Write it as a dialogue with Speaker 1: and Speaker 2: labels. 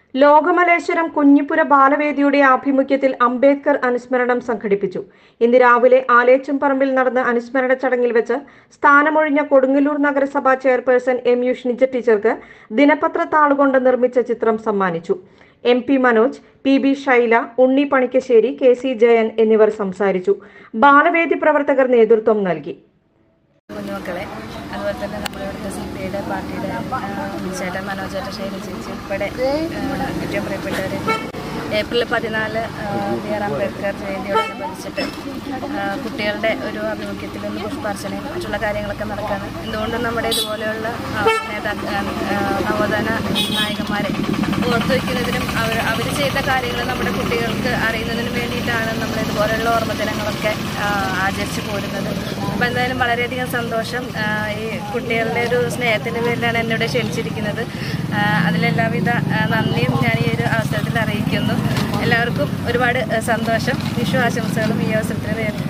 Speaker 1: ലോകമലേശ്വരം കുഞ്ഞിപ്പുര ബാലവേദിയുടെ ആഭിമുഖ്യത്തിൽ അംബേദ്കർ അനുസ്മരണം സംഘടിപ്പിച്ചു ഇന്ന് രാവിലെ ആലേച്ചും പറമ്പിൽ നടന്ന അനുസ്മരണ ചടങ്ങിൽ വെച്ച് സ്ഥാനമൊഴിഞ്ഞ കൊടുങ്ങല്ലൂർ നഗരസഭാ ചെയർപേഴ്സൺ എം യു ഷ്നിജ ടീച്ചർക്ക് ദിനപത്ര താളുകൊണ്ട് നിർമ്മിച്ച ചിത്രം സമ്മാനിച്ചു M P Manoj P B Shaila Unni Panikkassery K C Jayan എന്നിവർ സംസാരിച്ചു ബാലവേദി പ്രവർത്തകർ നേതൃത്വം നൽകി
Speaker 2: കുഞ്ഞുമക്കളെ അതുപോലെ തന്നെ നമ്മുടെ ഇവിടുത്തെ സി പി ഐയുടെ പാർട്ടിയുടെ ചേട്ടൻ മനോജ് ചേട്ടൻ ശൈല ചേച്ചി ഉൾപ്പെടെ ആ, ഏറ്റവും പ്രിയപ്പെട്ടവർ ഏപ്രിൽ പതിനാല് ബി ആർ അംബേദ്കർ ജയന്തിയോടനുബന്ധിച്ചിട്ട് ആ, കുട്ടികളുടെ ഒരു ആഭിമുഖ്യത്തിൽ ഒന്ന് പുഷ്പാർച്ചനയും മറ്റുള്ള കാര്യങ്ങളൊക്കെ നടക്കാണ് എന്തുകൊണ്ടും നമ്മുടെ ഇതുപോലെയുള്ള ആ, നേതാ ആ, നവോത്ഥാന നായകന്മാരെ ഓർത്തു വയ്ക്കുന്നതിനും അവർ അവർ ചെയ്ത കാര്യങ്ങൾ നമ്മുടെ കുട്ടികൾക്ക് അറിയുന്നതിനും വേണ്ടിയിട്ടാണ് നമ്മൾ ഇതുപോലെയുള്ള ഓർമ്മ ദിനങ്ങളൊക്കെ ആ, ആചരിച്ചു പോരുന്നത് അപ്പോൾ എന്തായാലും വളരെയധികം സന്തോഷം ആ, ഈ കുട്ടികളുടെ ഒരു സ്നേഹത്തിൻ്റെ പേരിലാണ് എന്നോട് ക്ഷണിച്ചിരിക്കുന്നത് ആ, അതിലെല്ലാവിധ ആ, നന്ദിയും ഞാൻ ഈ ഒരു അവസരത്തിൽ അറിയിക്കുന്നു എല്ലാവർക്കും ഒരുപാട് ആ, സന്തോഷം വിഷു ആശംസകളും ഈ അവസരത്തിൽ നേരുന്നു